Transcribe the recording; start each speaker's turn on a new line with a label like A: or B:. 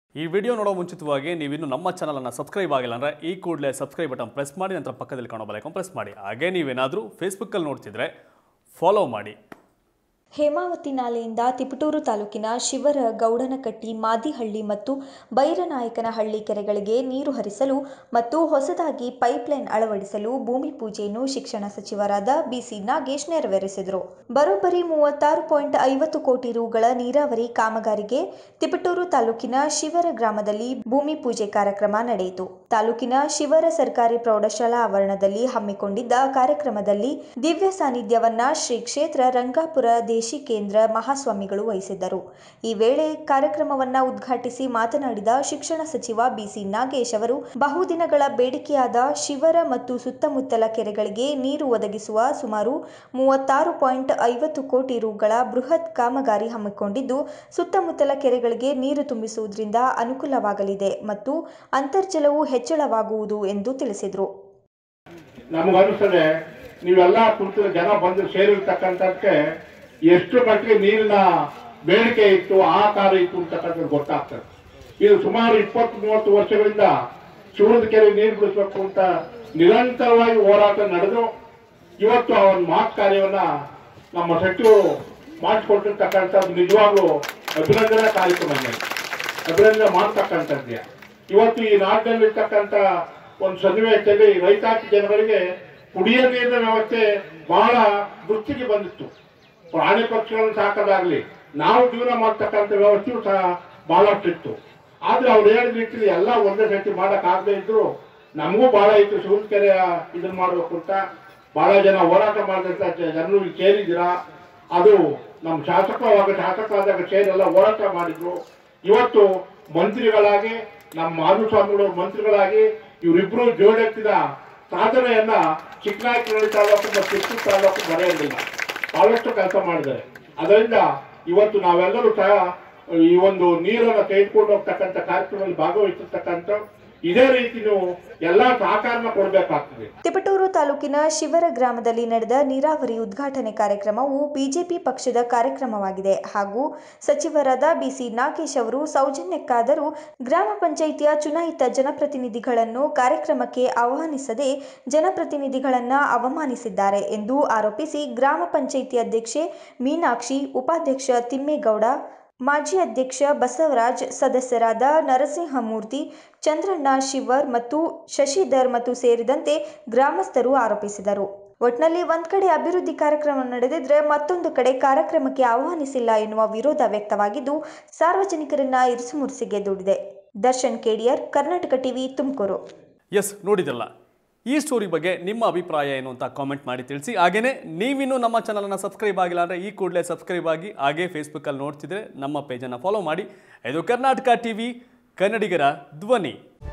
A: ಈ ವಿಡಿಯೋ ನೋಡೋ ಮುಂಚಿತವಾಗಿ ನೀವಿನ್ನು ನಮ್ಮ ಚಾನಲನ್ನು ಸಬ್ಸ್ಕ್ರೈಬ್ ಆಗಿಲ್ಲ ಅಂದರೆ ಈ ಕೂಡಲೇ ಸಬ್ಸ್ಕ್ರೈಬ್ ಬಟನ್ ಪ್ರೆಸ್ ಮಾಡಿ ನಂತರ ಪಕ್ಕದಲ್ಲಿ ಕಾಣೋ ಬಲೈಕನ್ ಪ್ರೆಸ್ ಮಾಡಿ ಹಾಗೆ ನೀವೇನಾದರೂ ಫೇಸ್ಬುಕ್ಕಲ್ಲಿ ನೋಡ್ತಿದ್ರೆ ಫಾಲೋ ಮಾಡಿ
B: ಹೇಮಾವತಿ ನಾಲೆಯಿಂದ ತಿಪಟೂರು ತಾಲೂಕಿನ ಶಿವರ ಗೌಡನಕಟ್ಟಿ ಮಾದಿಹಳ್ಳಿ ಮತ್ತು ಬೈರನಾಯಕನಹಳ್ಳಿ ಕೆರೆಗಳಿಗೆ ನೀರು ಹರಿಸಲು ಮತ್ತು ಹೊಸದಾಗಿ ಪೈಪ್ಲೈನ್ ಅಳವಡಿಸಲು ಭೂಮಿ ಪೂಜೆಯನ್ನು ಶಿಕ್ಷಣ ಸಚಿವರಾದ ಬಿಸಿ ನಾಗೇಶ್ ನೆರವೇರಿಸಿದರು ಬರೋಬ್ಬರಿ ಮೂವತ್ತಾರು ಪಾಯಿಂಟ್ ಐವತ್ತು ಕೋಟಿ ರುಗಳ ನೀರಾವರಿ ಕಾಮಗಾರಿಗೆ ತಿಪಟೂರು ತಾಲೂಕಿನ ಶಿವರ ಗ್ರಾಮದಲ್ಲಿ ಭೂಮಿ ಪೂಜೆ ಕಾರ್ಯಕ್ರಮ ನಡೆಯಿತು ತಾಲೂಕಿನ ಶಿವರ ಸರ್ಕಾರಿ ಪ್ರೌಢಶಾಲಾ ಆವರಣದಲ್ಲಿ ಹಮ್ಮಿಕೊಂಡಿದ್ದ ಕಾರ್ಯಕ್ರಮದಲ್ಲಿ ದಿವ್ಯ ಸಾನ್ನಿಧ್ಯವನ್ನ ಶ್ರೀ ಕ್ಷೇತ್ರ ರಂಗಾಪುರ ದೇಶಿ ಕೇಂದ್ರ ಮಹಾಸ್ವಾಮಿಗಳು ವಹಿಸಿದ್ದರು ಈ ವೇಳೆ ಕಾರ್ಯಕ್ರಮವನ್ನ ಉದ್ಘಾಟಿಸಿ ಮಾತನಾಡಿದ ಶಿಕ್ಷಣ ಸಚಿವ ಬಿಸಿ ನಾಗೇಶ್ ಅವರು ಬಹುದಿನಗಳ ಬೇಡಿಕೆಯಾದ ಶಿವರ ಮತ್ತು ಸುತ್ತಮುತ್ತಲ ಕೆರೆಗಳಿಗೆ ನೀರು ಒದಗಿಸುವ ಸುಮಾರು ಮೂವತ್ತಾರು ಪಾಯಿಂಟ್ ಐವತ್ತು ಕೋಟಿ ರುಗಳ ಬೃಹತ್ ಕಾಮಗಾರಿ ಹಮ್ಮಿಕೊಂಡಿದ್ದು ಸುತ್ತಮುತ್ತಲ ಕೆರೆಗಳಿಗೆ ನೀರು ತುಂಬಿಸುವುದರಿಂದ ಅನುಕೂಲವಾಗಲಿದೆ ಮತ್ತು ಅಂತರ್ಜಲವು ಹೆಚ್ಚಳವಾಗುವುದು ಎಂದು ತಿಳಿಸಿದರು
C: ನಮಗನ್ನಿಸ್ತದೆ ನೀವೆಲ್ಲ ಕುಂತು ಜನ ಬಂದು ಸೇರಿರ್ತಕ್ಕಂಥದ್ದಕ್ಕೆ ಎಷ್ಟು ಮಟ್ಟಿಗೆ ನೀರಿನ ಬೇಡಿಕೆ ಇತ್ತು ಆಕಾರ ಇತ್ತು ಅಂತಕ್ಕಂಥದ್ದು ಗೊತ್ತಾಗ್ತದೆ ಇದು ಸುಮಾರು ಇಪ್ಪತ್ತು ಮೂವತ್ತು ವರ್ಷಗಳಿಂದ ಶಿವರದ ಕೆರೆ ನೀರು ಬಿಡಿಸ್ಬೇಕು ಅಂತ ನಿರಂತರವಾಗಿ ಹೋರಾಟ ನಡೆದು ಇವತ್ತು ಆ ಒಂದು ಮಾತು ಕಾರ್ಯವನ್ನ ನಮ್ಮ ಸಚಿವರು ಮಾಡಿಕೊಟ್ಟಿರ್ತಕ್ಕಂಥದ್ದು ನಿಜವಾಗ್ಲೂ ಅಭಿನಂದನಾ ಕಾರ್ಯಕ್ರಮ ಅಭಿನಂದನೆ ಮಾಡ್ತಕ್ಕಂಥದ್ದೇ ಇವತ್ತು ಈ ನಾಡಿನಲ್ಲಿರ್ತಕ್ಕಂಥ ಒಂದು ಸನ್ನಿವೇಶದಲ್ಲಿ ರೈತಾಪಿ ಜನಗಳಿಗೆ ಕುಡಿಯ ನೀರಿನ ವ್ಯವಸ್ಥೆ ಬಹಳ ದೃಷ್ಟಿಗೆ ಬಂದಿತ್ತು ಪ್ರಾಣಿ ಪಕ್ಷಿಗಳನ್ನು ಸಾಕೋದಾಗ್ಲಿ ನಾವು ಜೀವನ ಮಾಡ್ತಕ್ಕಂಥ ವ್ಯವಸ್ಥೆಯು ಸಹ ಬಹಳಷ್ಟಿತ್ತು ಆದ್ರೆ ಅವ್ರು ಹೇಳಿದ ರೀತಿಯಲ್ಲಿ ಎಲ್ಲ ಒಂದೇ ಸತಿ ಮಾಡಕ್ ಆಗದೆ ಇದ್ರು ನಮಗೂ ಬಹಳ ಇತ್ತು ಶಿವಕೆರೆ ಇದನ್ನ ಮಾಡ್ಬೇಕು ಅಂತ ಬಹಳ ಜನ ಹೋರಾಟ ಮಾಡಿದಂತ ಜನರು ಇಲ್ಲಿ ಸೇರಿದ್ದೀರಾ ಅದು ನಮ್ಮ ಶಾಸಕವಾಗ ಶಾಸಕರಾದಾಗ ಸೇರೆಲ್ಲ ಹೋರಾಟ ಮಾಡಿದ್ರು ಇವತ್ತು ಮಂತ್ರಿಗಳಾಗಿ ನಮ್ಮ ಮಾಧುಸ್ವಾಮಿಗಳು ಮಂತ್ರಿಗಳಾಗಿ ಇವರಿಬ್ರು ಜೋಡೆತ್ತಿದ ಸಾಧನೆಯನ್ನ ಚಿಕ್ಕನಾಯಕನಹಳ್ಳಿ ತಾಲೂಕು ಮತ್ತು ಕಿತ್ತೂರು ತಾಲೂಕು ಬರೆಯಲಿಲ್ಲ ಬಹಳಷ್ಟು ಕೆಲಸ ಮಾಡಿದ್ದಾರೆ ಅದರಿಂದ ಇವತ್ತು ನಾವೆಲ್ಲರೂ ಸಹ ಈ ಒಂದು ನೀರನ್ನು ತೆಗೆದುಕೊಂಡು ಹೋಗ್ತಕ್ಕಂಥ ಕಾರ್ಯಕ್ರಮದಲ್ಲಿ ಭಾಗವಹಿಸಿರ್ತಕ್ಕಂಥ ಇದೇ ರೀತಿ ನೀವು ಎಲ್ಲಾ ಸಹಕಾರನ ಕೊಡಬೇಕಾಗ್ತದೆ
B: ತಿಪಟೂರು ತಾಲೂಕಿನ ಶಿವರ ಗ್ರಾಮದಲ್ಲಿ ನಡೆದ ನೀರಾವರಿ ಉದ್ಘಾಟನೆ ಕಾರ್ಯಕ್ರಮವು ಬಿಜೆಪಿ ಪಕ್ಷದ ಕಾರ್ಯಕ್ರಮವಾಗಿದೆ ಹಾಗೂ ಸಚಿವರಾದ ಬಿಸಿ ನಾಗೇಶ್ ಅವರು ಸೌಜನ್ಯಕ್ಕಾದರೂ ಗ್ರಾಮ ಪಂಚಾಯಿತಿಯ ಚುನಾಯಿತ ಜನಪ್ರತಿನಿಧಿಗಳನ್ನು ಕಾರ್ಯಕ್ರಮಕ್ಕೆ ಆಹ್ವಾನಿಸದೆ ಜನಪ್ರತಿನಿಧಿಗಳನ್ನು ಅವಮಾನಿಸಿದ್ದಾರೆ ಎಂದು ಆರೋಪಿಸಿ ಗ್ರಾಮ ಪಂಚಾಯಿತಿ ಅಧ್ಯಕ್ಷೆ ಮೀನಾಕ್ಷಿ ಉಪಾಧ್ಯಕ್ಷ ತಿಮ್ಮೇಗೌಡ ಮಾಜಿ ಅಧ್ಯಕ್ಷ ಬಸವರಾಜ್ ಸದಸ್ಯರಾದ ನರಸಿಂಹಮೂರ್ತಿ ಚಂದ್ರಣ್ಣ ಶಿವರ್ ಮತ್ತು ಶಶಿಧರ್ ಮತ್ತು ಸೇರಿದಂತೆ ಗ್ರಾಮಸ್ಥರು ಆರೋಪಿಸಿದರು ಒಟ್ನಲ್ಲಿ ಒಂದ್ ಕಡೆ ಅಭಿವೃದ್ಧಿ ಕಾರ್ಯಕ್ರಮ ನಡೆದಿದ್ರೆ ಮತ್ತೊಂದು ಕಡೆ ಕಾರ್ಯಕ್ರಮಕ್ಕೆ ಆಹ್ವಾನಿಸಿಲ್ಲ ಎನ್ನುವ ವಿರೋಧ ವ್ಯಕ್ತವಾಗಿದ್ದು ಸಾರ್ವಜನಿಕರನ್ನ ಇರಿಸುಮುರುಸಿಗೆ ದೂಡಿದೆ ದರ್ಶನ್ ಕೆಡಿಯರ್ ಕರ್ನಾಟಕ ಟಿವಿ ತುಮಕೂರು
A: ಎಸ್ ನೋಡಿದಲ್ಲ ಈ ಸ್ಟೋರಿ ಬಗ್ಗೆ ನಿಮ್ಮ ಅಭಿಪ್ರಾಯ ಏನು ಅಂತ ಕಾಮೆಂಟ್ ಮಾಡಿ ತಿಳಿಸಿ ಹಾಗೆಯೇ ನೀವಿನ್ನೂ ನಮ್ಮ ಚಾನಲನ್ನು ಸಬ್ಸ್ಕ್ರೈಬ್ ಆಗಿಲ್ಲ ಅಂದರೆ ಈ ಕೂಡಲೇ ಸಬ್ಸ್ಕ್ರೈಬ್ ಆಗಿ ಹಾಗೇ ಫೇಸ್ಬುಕ್ಕಲ್ಲಿ ನೋಡ್ತಿದ್ರೆ ನಮ್ಮ ಪೇಜನ್ನು ಫಾಲೋ ಮಾಡಿ ಇದು ಕರ್ನಾಟಕ ಟಿ ವಿ ಕನ್ನಡಿಗರ ಧ್ವನಿ